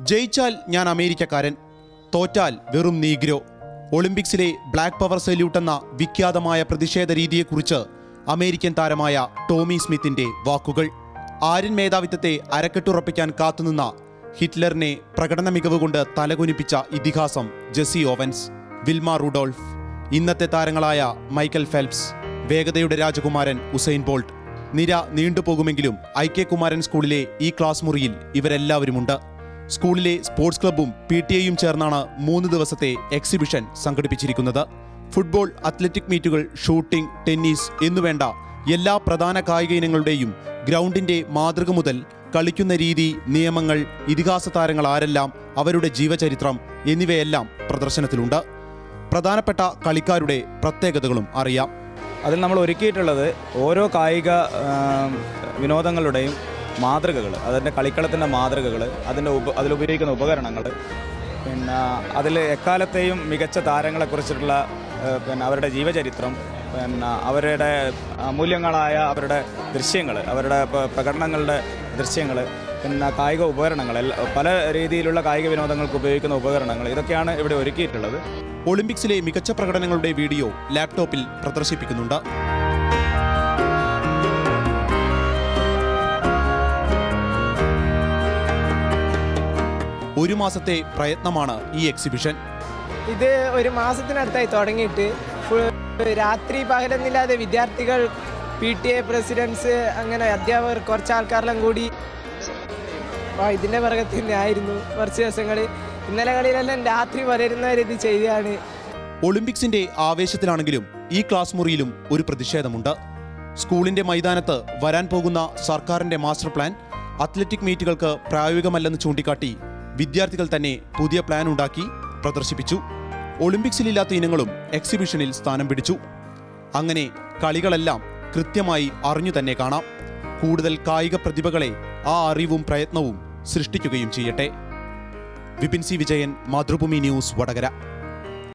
ജയിച്ചാൽ ഞാൻ അമേരിക്കക്കാരൻ തോറ്റാൽ വെറും നീഗ്രോ ഒളിമ്പിക്സിലെ ബ്ലാക്ക് പവർ സല്യൂട്ട് എന്ന വിഖ്യാതമായ പ്രതിഷേധ രീതിയെക്കുറിച്ച് അമേരിക്കൻ താരമായ ടോമി സ്മിത്തിന്റെ വാക്കുകൾ ആര്യൻ മേധാവിത്വത്തെ അരക്കെട്ടുറപ്പിക്കാൻ കാത്തുനിന്ന ഹിറ്റ്ലറിനെ പ്രകടന മികവ് കൊണ്ട് തലകുനിപ്പിച്ച ഇതിഹാസം ജെസി ഓവൻസ് വിൽമ റുഡോൾഫ് ഇന്നത്തെ താരങ്ങളായ മൈക്കൽ ഫെൽപ്സ് വേഗതയുടെ രാജകുമാരൻ ഉസൈൻ ബോൾട്ട് നിര നീണ്ടുപോകുമെങ്കിലും ഐ കെ കുമാരൻ സ്കൂളിലെ ഈ ക്ലാസ് മുറിയിൽ ഇവരെല്ലാവരുമുണ്ട് സ്കൂളിലെ സ്പോർട്സ് ക്ലബ്ബും പി ടി എയും ചേർന്നാണ് മൂന്ന് ദിവസത്തെ എക്സിബിഷൻ സംഘടിപ്പിച്ചിരിക്കുന്നത് ഫുട്ബോൾ അത്ലറ്റിക് മീറ്റുകൾ ഷൂട്ടിംഗ് ടെന്നീസ് എന്നുവേണ്ട എല്ലാ പ്രധാന കായിക ഇനങ്ങളുടെയും ഗ്രൗണ്ടിന്റെ മാതൃക മുതൽ കളിക്കുന്ന രീതി നിയമങ്ങൾ ഇതിഹാസ താരങ്ങൾ ആരെല്ലാം അവരുടെ ജീവചരിത്രം എന്നിവയെല്ലാം പ്രദർശനത്തിലുണ്ട് പ്രധാനപ്പെട്ട കളിക്കാരുടെ പ്രത്യേകതകളും അറിയാം അതിൽ നമ്മൾ ഒരുക്കിയിട്ടുള്ളത് ഓരോ കായിക ആം, വിനോദങ്ങളുടെയും മാതൃകകൾ അതിൻ്റെ കളിക്കളത്തിൻ്റെ മാതൃകകൾ അതിൻ്റെ ഉപ അതിലുപയോഗിക്കുന്ന ഉപകരണങ്ങൾ പിന്നെ അതിൽ എക്കാലത്തെയും മികച്ച താരങ്ങളെക്കുറിച്ചിട്ടുള്ള ഏഹ്, പിന്നെ അവരുടെ ജീവചരിത്രം പിന്നെ അവരുടെ അമൂല്യങ്ങളായ അവരുടെ ദൃശ്യങ്ങൾ അവരുടെ പ- പ്രകടനങ്ങളുടെ ദൃശ്യങ്ങൾ പിന്നെ കായിക ഉപകരണങ്ങൾ എല്ലാ- പല രീതിയിലുള്ള കായിക വിനോദങ്ങൾക്ക് ഉപയോഗിക്കുന്ന ഉപകരണങ്ങൾ ഇതൊക്കെയാണ് ഇവിടെ ഒരുക്കിയിട്ടുള്ളത് ഒളിമ്പിക്സിലെ മികച്ച പ്രകടനങ്ങളുടെ വീഡിയോ ലാപ്ടോപ്പിൽ പ്രദർശിപ്പിക്കുന്നുണ്ട് ഒരു മാസത്തെ പ്രയത്നമാണ് ഈ എക്സിബിഷൻ ഇത് ഒരു മാസത്തിനടുത്തായി തുടങ്ങിയിട്ട് ഫുൾ രാത്രി പകലെന്നില്ലാതെ വിദ്യാർത്ഥികൾ പി ടി എ പ്രസിഡൻസ് അങ്ങനെ അധ്യാപകർ കുറച്ച് ആൾക്കാരെല്ലാം കൂടി ആ ഇതിൻ്റെ പിറകെ തന്നെ ആയിരുന്നു കുറച്ച് ദിവസങ്ങൾ ഇന്നലകളിലെല്ലാം രാത്രി വരരുന്നവർ ഇത് ചെയ്താണ് ഒളിമ്പിക്സിന്റെ ആവേശത്തിലാണെങ്കിലും ഈ ക്ലാസ് മുറിയിലും ഒരു പ്രതിഷേധമുണ്ട് സ്കൂളിന്റെ മൈതാനത്ത് വരാൻ പോകുന്ന സർക്കാരിന്റെ മാസ്റ്റർ പ്ലാൻ അത്ലറ്റിക് മീറ്റുകൾക്ക് പ്രായോഗികമല്ലെന്ന് ചൂണ്ടിക്കാട്ടി വിദ്യാർത്ഥികൾ തന്നെ പുതിയ പ്ലാൻ ഉണ്ടാക്കി പ്രദർശിപ്പിച്ചു ഒളിമ്പിക്സിലില്ലാത്ത ഇനങ്ങളും എക്സിബിഷനിൽ സ്ഥാനം പിടിച്ചു അങ്ങനെ കളികളെല്ലാം കൃത്യമായി അറിഞ്ഞു തന്നെ കാണാം കൂടുതൽ കായിക പ്രതിഭകളെ ആ അറിവും പ്രയത്നവും സൃഷ്ടിക്കുകയും ചെയ്യട്ടെ വിപിൻ സി വിജയൻ മാതൃഭൂമി ന്യൂസ് വടകര